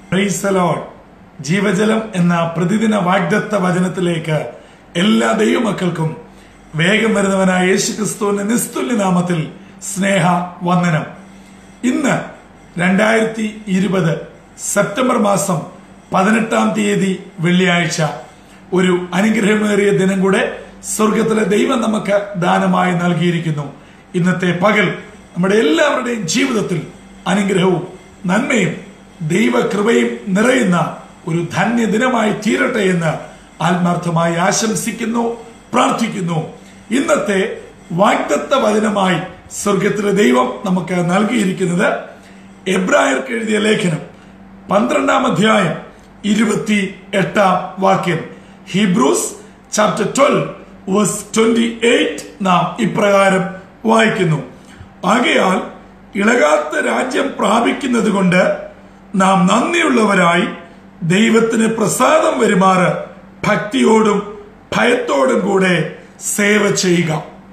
price load ജീവജലം എന്ന പ്രതിദിന വാഗ്ദത്ത വചനത്തിലേക്ക് എല്ലാ ദൈവമക്കൾക്കും വേഗം വരുന്നവനായ യേശു ക്രിസ്തുവിന്റെ നിസ്തുല്യ നാമത്തിൽ സ്നേഹ വന്ദനം ഇന്ന് രണ്ടായിരത്തി ഇരുപത് സെപ്റ്റംബർ മാസം പതിനെട്ടാം തീയതി വെള്ളിയാഴ്ച ഒരു അനുഗ്രഹമേറിയ ദിനം കൂടെ സ്വർഗത്തിലെ ദൈവം നമുക്ക് ദാനമായി നൽകിയിരിക്കുന്നു ഇന്നത്തെ പകൽ നമ്മുടെ എല്ലാവരുടെയും ജീവിതത്തിൽ അനുഗ്രഹവും നന്മയും ദൈവകൃപയും നിറയുന്ന ഒരു ധന്യ ദിനമായി തീരട്ടെ എന്ന് ആത്മാർത്ഥമായി ആശംസിക്കുന്നു പ്രാർത്ഥിക്കുന്നു ഇന്നത്തെ വാഗ്ദത്ത വചനമായി സ്വർഗത്തിലെ ദൈവം നമുക്ക് നൽകിയിരിക്കുന്നത് എബ്രായർക്ക് എഴുതിയ ലേഖനം പന്ത്രണ്ടാം അധ്യായം ഇരുപത്തി എട്ടാം വാക്യം Hebrews chapter twelve verse twenty eight നാം ഇപ്രകാരം വായിക്കുന്നു ആകയാൽ ഇളകാത്ത രാജ്യം പ്രാപിക്കുന്നത് കൊണ്ട് നാം നന്ദിയുള്ളവരായി ദൈവത്തിന് പ്രസാദം വരുമാറ് ഭക്തിയോടും ഭയത്തോടും കൂടെ സേവ ചെയ്യുക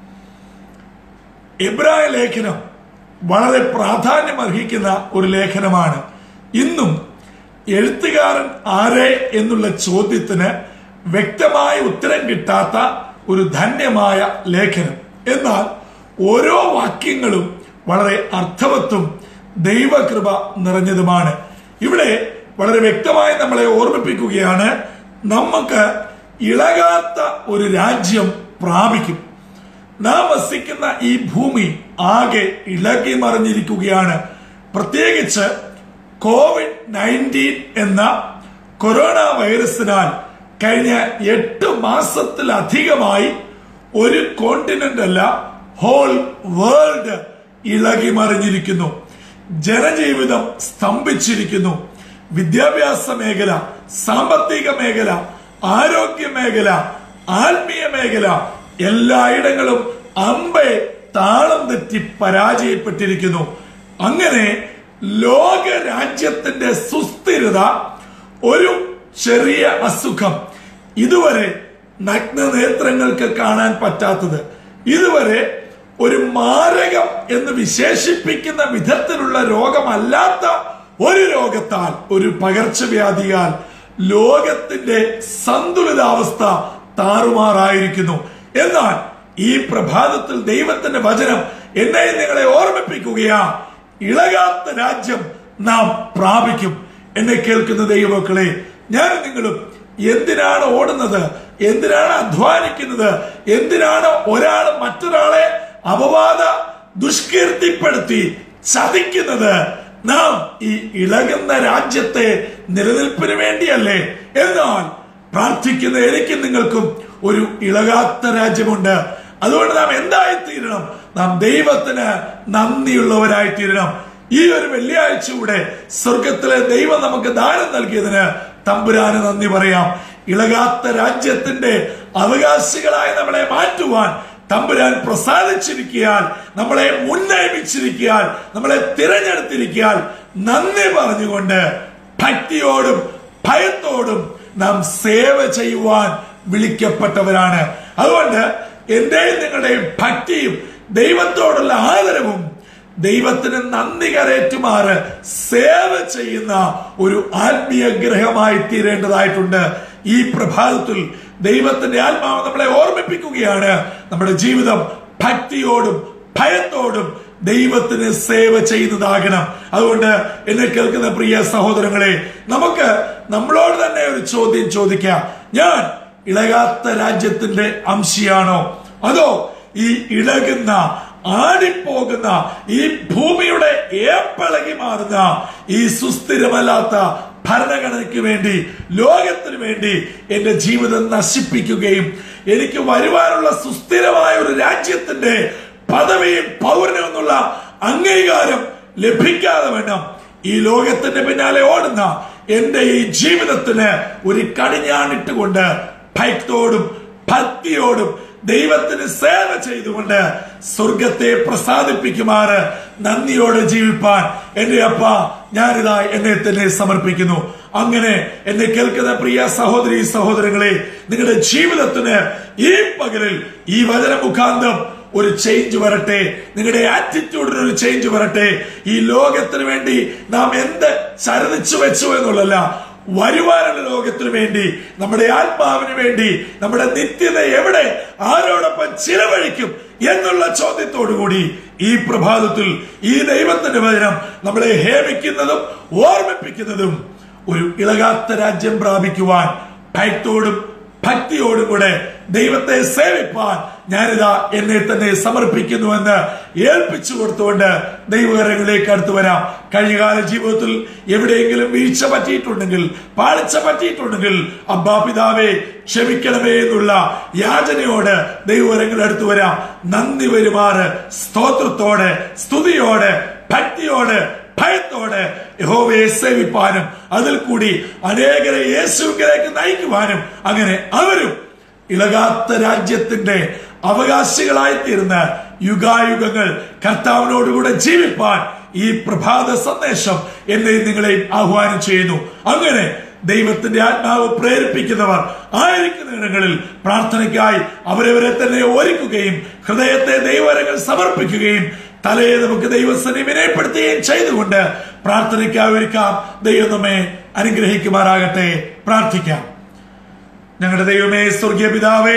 എബ്രായ ലേഖനം വളരെ പ്രാധാന്യം അർഹിക്കുന്ന ഒരു ലേഖനമാണ് ഇന്നും എഴുത്തുകാരൻ ആരെ എന്നുള്ള ചോദ്യത്തിന് വ്യക്തമായ ഉത്തരം കിട്ടാത്ത ഒരു ധന്യമായ ലേഖനം എന്നാൽ ഓരോ വാക്യങ്ങളും വളരെ അർത്ഥവത്തും ദൈവകൃപ നിറഞ്ഞതുമാണ് ഇവിടെ വളരെ വ്യക്തമായി നമ്മളെ ഓർമ്മിപ്പിക്കുകയാണ് നമുക്ക് ഇളകാത്ത ഒരു രാജ്യം പ്രാപിക്കും നാം വസിക്കുന്ന ഈ ഭൂമി ആകെ ഇളകി മറിഞ്ഞിരിക്കുകയാണ് പ്രത്യേകിച്ച് കോവിഡ് നയൻറ്റീൻ എന്ന കൊറോണ വൈറസിനാൽ കഴിഞ്ഞ എട്ട് മാസത്തിലധികമായി ഒരു കോണ്ടിനെന്റ് അല്ല ഹോൾ വേൾഡ് ഇളകി മറിഞ്ഞിരിക്കുന്നു ജനജീവിതം സ്തംഭിച്ചിരിക്കുന്നു വിദ്യാഭ്യാസ മേഖല സാമ്പത്തിക മേഖല ആരോഗ്യ മേഖല ആത്മീയ മേഖല എല്ലായിടങ്ങളും അമ്പെ താളം തെറ്റി പരാജയപ്പെട്ടിരിക്കുന്നു അങ്ങനെ ലോക രാജ്യത്തിന്റെ സുസ്ഥിരത ഒരു ചെറിയ അസുഖം ഇതുവരെ നഗ്ന നേത്രങ്ങൾക്ക് കാണാൻ പറ്റാത്തത് ഇതുവരെ ഒരു മാരകം എന്ന് വിശേഷിപ്പിക്കുന്ന വിധത്തിലുള്ള രോഗമല്ലാത്ത ഒരു രോഗത്താൽ ഒരു പകർച്ചവ്യാധിയാൽ ലോകത്തിന്റെ സന്തുലിതാവസ്ഥ താറുമാറായിരിക്കുന്നു എന്നാൽ ഈ പ്രഭാതത്തിൽ ദൈവത്തിന്റെ വചനം എന്നെ നിങ്ങളെ ഓർമ്മിപ്പിക്കുകയാ ഇളകാത്ത രാജ്യം നാം പ്രാപിക്കും എന്നെ കേൾക്കുന്ന ദൈവമക്കളെ ഞാൻ നിങ്ങളും എന്തിനാണ് ഓടുന്നത് എന്തിനാണ് അധ്വാനിക്കുന്നത് എന്തിനാണ് ഒരാൾ മറ്റൊരാളെ അപവാദ ദുഷ്കീർത്തിപ്പെടുത്തി ചതിക്കുന്നത് നാം ഈ ഇളകുന്ന രാജ്യത്തെ നിലനിൽപ്പിന് വേണ്ടിയല്ലേ എന്നാൽ പ്രാർത്ഥിക്കുന്ന എനിക്കും നിങ്ങൾക്കും ഒരു ഇളകാത്ത രാജ്യമുണ്ട് അതുകൊണ്ട് നാം എന്തായി തീരണം നാം ദൈവത്തിന് നന്ദിയുള്ളവരായി തീരണം ഈ ഒരു വെള്ളിയാഴ്ച കൂടെ സ്വർഗത്തിലെ ദൈവം നമുക്ക് ദാനം നൽകിയതിന് തമ്പുരാന് നന്ദി പറയാം ഇളകാത്ത രാജ്യത്തിന്റെ അവകാശികളായി നമ്മളെ മാറ്റുവാൻ തമ്പുരാൻ പ്രസാദിച്ചിരിക്കാൻ നമ്മളെ മുന്നേമിച്ചിരിക്കാൻ നമ്മളെ തിരഞ്ഞെടുത്തിരിക്കാൻ നന്ദി പറഞ്ഞുകൊണ്ട് ഭക്തിയോടും ഭയത്തോടും നാം സേവ ചെയ്യുവാൻ വിളിക്കപ്പെട്ടവരാണ് അതുകൊണ്ട് എന്റെയും നിങ്ങളുടെയും ഭക്തിയും ദൈവത്തോടുള്ള ആദരവും ദൈവത്തിന് നന്ദി കരേറ്റുമാറ് സേവ ചെയ്യുന്ന ഒരു ആത്മീയ ഗ്രഹമായി തീരേണ്ടതായിട്ടുണ്ട് ഈ പ്രഭാതത്തിൽ ദൈവത്തിന്റെ ആത്മാവ് നമ്മളെ ഓർമ്മിപ്പിക്കുകയാണ് നമ്മുടെ ജീവിതം ഭക്തിയോടും ഭയത്തോടും ദൈവത്തിന് സേവ ചെയ്യുന്നതാകണം അതുകൊണ്ട് എന്നെ കേൾക്കുന്ന പ്രിയ സഹോദരങ്ങളെ നമുക്ക് നമ്മളോട് തന്നെ ഒരു ചോദ്യം ചോദിക്കാം ഞാൻ ഇളകാത്ത രാജ്യത്തിന്റെ അംശിയാണോ അതോ ഈ ഇളകുന്ന ആടിപ്പോകുന്ന ഈ ഭൂമിയുടെ ഏപ്പളകി മാറുന്ന ഈ സുസ്ഥിരമല്ലാത്ത ഭരണഘടനയ്ക്ക് വേണ്ടി ലോകത്തിന് വേണ്ടി എന്റെ ജീവിതം നശിപ്പിക്കുകയും എനിക്ക് വരുവാനുള്ള സുസ്ഥിരമായ ഒരു രാജ്യത്തിന്റെ പദവിയും പൗരനും എന്നുള്ള അംഗീകാരം ലഭിക്കാതെ വേണം ഈ ലോകത്തിന്റെ പിന്നാലെ ഓടുന്ന എന്റെ ഈ ജീവിതത്തിന് ഒരു കടിഞ്ഞാണിട്ടുകൊണ്ട് ഭയത്തോടും ഭക്തിയോടും ദൈവത്തിന് സേവ ചെയ്തുകൊണ്ട് സ്വർഗത്തെ പ്രസാദിപ്പിക്കുമാറ് നന്ദിയോടെ ജീവിപ്പാൻ എന്റെ അപ്പ ഞാനിതാ എന്നെ തന്നെ സമർപ്പിക്കുന്നു അങ്ങനെ എന്നെ കേൾക്കുന്ന പ്രിയ സഹോദരി സഹോദരങ്ങളെ നിങ്ങളുടെ ജീവിതത്തിന് ഈ പകലിൽ ഈ വചന മുഖാന്തം ഒരു ചേഞ്ച് വരട്ടെ നിങ്ങളുടെ ആറ്റിറ്റ്യൂഡിന് ഒരു ചേഞ്ച് വരട്ടെ ഈ ലോകത്തിന് വേണ്ടി നാം എന്ത് ചരതിച്ചു വെച്ചു എന്നുള്ളല്ല വരുവാനുള്ള ലോകത്തിന് വേണ്ടി നമ്മുടെ ആത്മാവിന് വേണ്ടി നമ്മുടെ നിത്യത എവിടെ ആരോടൊപ്പം ചിലവഴിക്കും എന്നുള്ള ചോദ്യത്തോടുകൂടി ഈ പ്രഭാതത്തിൽ ഈ ദൈവത്തിന്റെ വചനം നമ്മളെ ഹേമിക്കുന്നതും ഓർമ്മിപ്പിക്കുന്നതും ഒരു ഇളകാത്ത രാജ്യം പ്രാപിക്കുവാൻ ഭയത്തോടും ഭക്തിയോടും കൂടെ ദൈവത്തെ സേവിപ്പാൻ ഞാനിതാ എന്നെ തന്നെ സമർപ്പിക്കുന്നുവെന്ന് ഏൽപ്പിച്ചു കൊടുത്തുകൊണ്ട് ദൈവകരങ്ങളിലേക്ക് അടുത്തു വരാം കഴിഞ്ഞകാല ജീവിതത്തിൽ എവിടെയെങ്കിലും വീഴ്ച പറ്റിയിട്ടുണ്ടെങ്കിൽ പാളിച്ച പറ്റിയിട്ടുണ്ടെങ്കിൽ അബ്ബാ പിതാവേ ക്ഷമിക്കണമേ എന്നുള്ള യാചനയോട് ദൈവകരങ്ങളിൽ അടുത്തു വരാം നന്ദി വരുമാറ് സ്തോത്രത്തോടെ സ്തുതിയോടെ ഭക്തിയോടെ ഭയത്തോടെ യഹോവയെ സേവിപ്പാനും അതിൽ കൂടി അനേകരെ യേശുവിലേക്ക് നയിക്കുവാനും അങ്ങനെ അവരും ഇളകാത്ത രാജ്യത്തിന്റെ അവകാശികളായി തീർന്ന് യുഗായുഗങ്ങൾ കർത്താവിനോടുകൂടെ ജീവിപ്പാൻ ഈ പ്രഭാത സന്ദേശം എന്നെയും നിങ്ങളെയും ആഹ്വാനം ചെയ്യുന്നു അങ്ങനെ ദൈവത്തിന്റെ ആത്മാവ് പ്രേരിപ്പിക്കുന്നവർ ആയിരിക്കുന്ന ഇടങ്ങളിൽ പ്രാർത്ഥനയ്ക്കായി അവരവരെ തന്നെ ഒരുക്കുകയും ഹൃദയത്തെ ദൈവരങ്ങൾ സമർപ്പിക്കുകയും തലയെ നമുക്ക് ദൈവസ്ഥനെ വിനയപ്പെടുത്തുകയും ചെയ്തുകൊണ്ട് പ്രാർത്ഥനയ്ക്കായി ഒരുക്കാം ദൈവം നമ്മെ അനുഗ്രഹിക്കുമാറാകട്ടെ പ്രാർത്ഥിക്കാം ഞങ്ങളുടെ ദൈവമേ സ്വർഗീയ പിതാവേ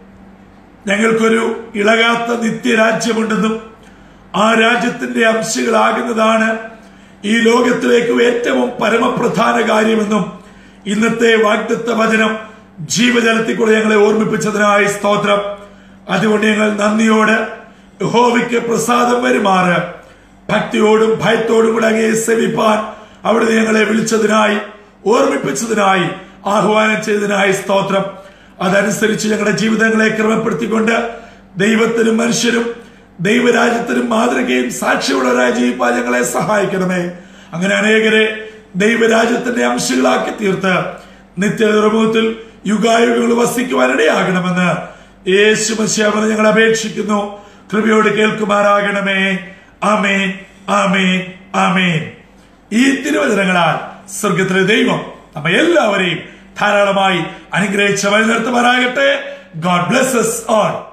ഞങ്ങൾക്കൊരു ഇളകാത്ത നിത്യരാജ്യമുണ്ടെന്നും ആ രാജ്യത്തിന്റെ അംശങ്ങളാകുന്നതാണ് ഈ ലോകത്തിലേക്ക് ഏറ്റവും പരമപ്രധാന കാര്യമെന്നും ഇന്നത്തെ വാഗ്ദത്ത വചനം ജീവജലത്തിൽ കൂടെ ഞങ്ങളെ ഓർമ്മിപ്പിച്ചതിനായി സ്തോത്രം അതുകൊണ്ട് ഞങ്ങൾ നന്ദിയോട് യഹോവയ്ക്ക് പ്രസാദം വരുമാറ് ഭക്തിയോടും ഭയത്തോടും കൂടെ അങ്ങേ സേവിപ്പാൻ അവിടെ ഞങ്ങളെ വിളിച്ചതിനായി ഓർമ്മിപ്പിച്ചതിനായി ആഹ്വാനം ചെയ്തതിനായി സ്തോത്രം അതനുസരിച്ച് ഞങ്ങളുടെ ജീവിതങ്ങളെ ക്രമപ്പെടുത്തിക്കൊണ്ട് ദൈവത്തിനും മനുഷ്യരും ദൈവരാജ്യത്തിനും മാതൃകയും സാക്ഷിയുള്ളവരായി ജീവിപ്പാൻ ഞങ്ങളെ സഹായിക്കണമേ അങ്ങനെ അനേകരെ ദൈവരാജ്യത്തിന്റെ അംശങ്ങളാക്കി തീർത്ത് നിത്യനിർമുഖത്തിൽ യുഗായുഗങ്ങൾ വസിക്കുവാനിടയാകണമെന്ന് യേശു മശ്യാവനെ ഞങ്ങൾ അപേക്ഷിക്കുന്നു കൃപയോട് കേൾക്കുമാറാകണമേ ആമേൻ ആമേൻ ആമേൻ ഈ തിരുവചനങ്ങളാൽ സ്വർഗത്തിലെ ദൈവം നമ്മ എല്ലാവരെയും ധാരാളമായി അനുഗ്രഹിച്ച് വഴി നിർത്തുമാറാകട്ടെ ഗോഡ് ബ്ലെസ്സസ് ഓൾ